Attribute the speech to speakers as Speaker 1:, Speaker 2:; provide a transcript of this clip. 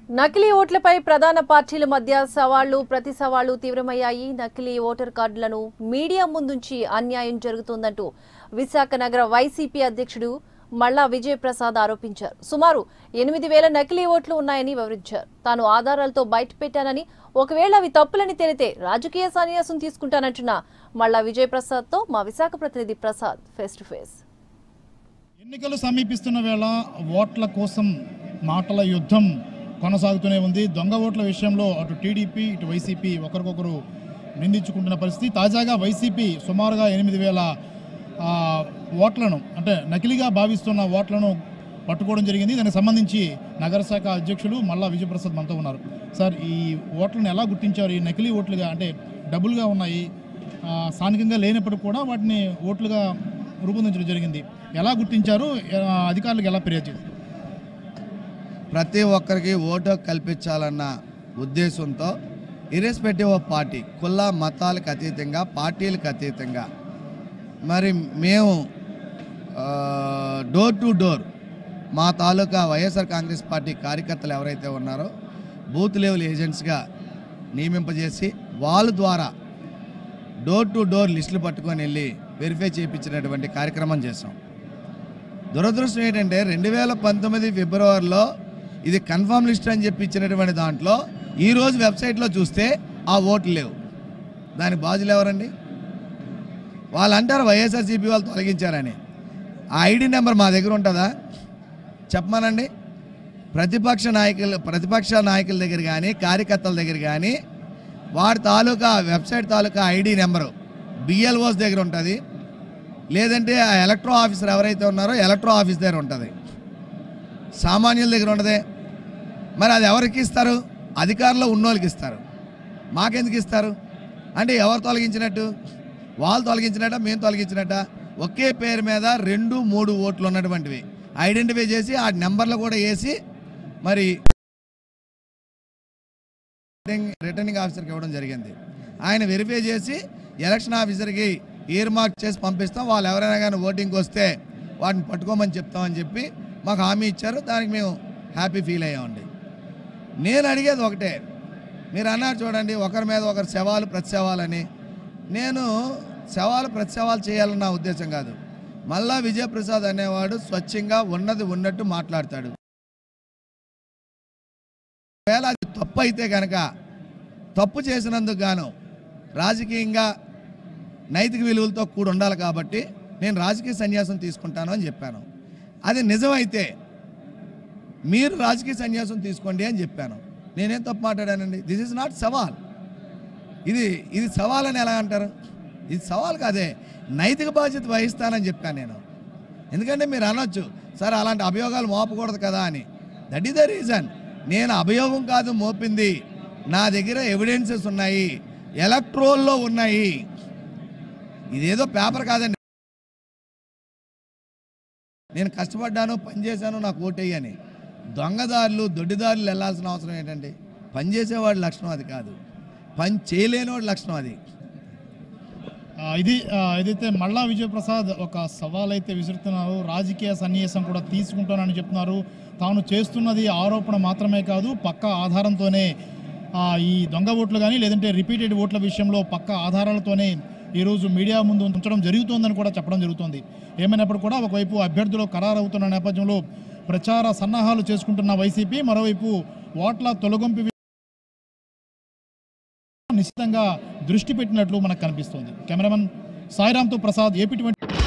Speaker 1: నకిలీ ఓట్లపై ప్రధాన పార్టీల మధ్య సవాళ్లు ప్రతి సవాళ్లు తీవ్రమయ్యాయి నకిలీ ఓటర్ కార్డులను మీడియా ముందుంచి అన్యాయం జరుగుతోందంటూ విశాఖ నగర వైసీపీ అధ్యక్షుడు మల్లా విజయ్ ప్రసాద్ ఆరోపించారు సుమారు ఎనిమిది వేల నకిలీ ఓట్లు ఉన్నాయని వివరించారు తాను ఆధారాలతో బయటపెట్టానని ఒకవేళ అవి తప్పులని తేలితే రాజకీయ సన్యాసం తీసుకుంటానంటున్న మల్లా విజయ్ ప్రసాద్ తో మా విశాఖ ప్రతినిధి ప్రసాద్ ఫేస్ టు ఫేస్
Speaker 2: ఎన్నికలు సమీపిస్తున్న వేళ ఓట్ల కోసం మాటల యుద్ధం కొనసాగుతూనే ఉంది దొంగ ఓట్ల విషయంలో అటు టీడీపీ ఇటు వైసీపీ ఒకరికొకరు నిందించుకుంటున్న పరిస్థితి తాజాగా వైసీపీ సుమారుగా ఎనిమిది వేల ఆ, ఓట్లను అంటే నకిలీగా భావిస్తున్న ఓట్లను పట్టుకోవడం జరిగింది దానికి సంబంధించి నగరశాఖ అధ్యక్షులు మల్లా విజయప్రసాద్ మనతో ఉన్నారు సార్ ఈ ఓట్లను ఎలా గుర్తించారు ఈ నకిలీ ఓట్లుగా అంటే డబుల్గా ఉన్నాయి ఆ, స్థానికంగా లేనప్పటికీ కూడా వాటిని ఓట్లుగా రూపొందించడం జరిగింది ఎలా గుర్తించారు ఆ, అధికారులకు ఎలా ఫిర్యాదు చేశారు
Speaker 3: ప్రతి ఒక్కరికి ఓటు కల్పించాలన్న ఉద్దేశంతో ఇరెస్పెక్టివ్ ఆఫ్ పార్టీ కుల మతాలకు అతీతంగా పార్టీలకు అతీతంగా మరి మేము ఆ, డోర్ టు డోర్ మా తాలూకా వైఎస్ఆర్ కాంగ్రెస్ పార్టీ కార్యకర్తలు ఎవరైతే ఉన్నారో బూత్ లెవెల్ ఏజెంట్స్గా నియమింపజేసి వాళ్ళ ద్వారా డోర్ టు డోర్ లిస్టులు పట్టుకొని వెళ్ళి వెరిఫై చేయించినటువంటి కార్యక్రమం చేసాం దురదృష్టం ఏంటంటే రెండు వేల పంతొమ్మిది ఫిబ్రవరిలో ఇది కన్ఫర్మ్ లిస్ట్ అని చెప్పి ఇచ్చినటువంటి దాంట్లో ఈరోజు వెబ్సైట్లో చూస్తే ఆ ఓట్లు లేవు దానికి బాజులు ఎవరండి వాళ్ళు అంటారు వైఎస్ఆర్సీపీ వాళ్ళు తొలగించారని ఆ ఐడి నెంబర్ మా దగ్గర ఉంటుందా చెప్పమానండి ప్రతిపక్ష నాయకులు ప్రతిపక్ష నాయకుల దగ్గర కానీ కార్యకర్తల దగ్గర కానీ వాడి తాలూకా వెబ్సైట్ తాలూకా ఐడి నెంబరు బిఎల్ఓస్ దగ్గర ఉంటుంది లేదంటే ఆ ఎలక్ట్రో ఆఫీసర్ ఎవరైతే ఉన్నారో ఎలక్ట్రో ఆఫీస్ దగ్గర ఉంటుంది సామాన్యుల దగ్గర ఉండదే మరి అది ఎవరికి ఇస్తారు అధికారంలో ఉన్నోళ్ళకి ఇస్తారు మాకెందుకు ఇస్తారు అంటే ఎవరు తొలగించినట్టు వాళ్ళు తొలగించినట్ట మేము తొలగించినట్ట ఒకే పేరు మీద రెండు మూడు ఓట్లు ఉన్నటువంటివి ఐడెంటిఫై చేసి ఆ నెంబర్లు కూడా వేసి మరి రిటర్నింగ్ రిటర్నింగ్ ఆఫీసర్కి ఇవ్వడం జరిగింది ఆయన వెరిఫై చేసి ఎలక్షన్ ఆఫీసర్కి ఇయర్ మార్క్ చేసి పంపిస్తాం వాళ్ళు ఎవరైనా కానీ ఓటింగ్కి వస్తే వాటిని పట్టుకోమని చెప్తామని చెప్పి మాకు హామీ ఇచ్చారు దానికి మేము హ్యాపీ ఫీల్ అయ్యామండి నేను అడిగేది ఒకటే మీరు అన్నారు చూడండి ఒకరి మీద ఒకరు శవాలు ప్రతిశవాలని నేను శవాలు ప్రతిశవాలు చేయాలని నా ఉద్దేశం కాదు మళ్ళా విజయప్రసాద్ అనేవాడు స్వచ్ఛంగా ఉన్నది ఉన్నట్టు మాట్లాడతాడు ఒకవేళ అది తప్పు అయితే కనుక తప్పు చేసినందుకు గాను రాజకీయంగా నైతిక విలువలతో కూడి ఉండాలి కాబట్టి నేను రాజకీయ సన్యాసం తీసుకుంటాను అని చెప్పాను అది నిజమైతే మీరు రాజకీయ సన్యాసం తీసుకోండి అని చెప్పాను నేనేం తప్పు మాట్లాడానండి దిస్ ఇస్ నాట్ సవాల్ ఇది ఇది సవాల్ అని ఎలా అంటారు ఇది సవాల్ కాదే నైతిక బాధ్యత వహిస్తానని చెప్పాను నేను ఎందుకంటే మీరు అనొచ్చు సార్ అలాంటి అభియోగాలు మోపకూడదు కదా అని దట్ ఈస్ ద రీజన్ నేను అభియోగం కాదు మోపింది నా దగ్గర ఎవిడెన్సెస్ ఉన్నాయి ఎలక్ట్రోల్లో ఉన్నాయి ఇదేదో పేపర్ కాదండి నేను కష్టపడ్డాను పని చేశాను నాకు ఓటేయని దొంగదారులు దొడ్డిదారులు వెళ్ళాల్సిన అవసరం ఏంటండి పని చేసేవాడి లక్షణం అది కాదు పని చేయలేనివాడి లక్షణం అది
Speaker 2: ఆ, ఇది ఆ, ఏదైతే మల్లా విజయప్రసాద్ ఒక సవాల్ అయితే విసురుతున్నారు రాజకీయ సన్నివేశం కూడా తీసుకుంటానని చెప్తున్నారు తాను చేస్తున్నది ఆరోపణ మాత్రమే కాదు పక్క ఆధారంతోనే ఆ, ఈ దొంగ ఓట్లు కానీ లేదంటే రిపీటెడ్ ఓట్ల విషయంలో పక్క ఆధారాలతోనే ఈరోజు మీడియా ముందు ఉంచడం జరుగుతోందని కూడా చెప్పడం జరుగుతోంది ఏమైనప్పుడు కూడా ఒకవైపు అభ్యర్థులు ఖరారవుతున్న నేపథ్యంలో ప్రచార సన్నాహాలు చేసుకుంటున్న వైసీపీ మరోవైపు ఓట్ల తొలగింపు నిశ్చితంగా దృష్టి పెట్టినట్లు మనకు కనిపిస్తోంది కెమెరామన్ సాయిరామ్తో ప్రసాద్ ఏపీ ట్వంటీ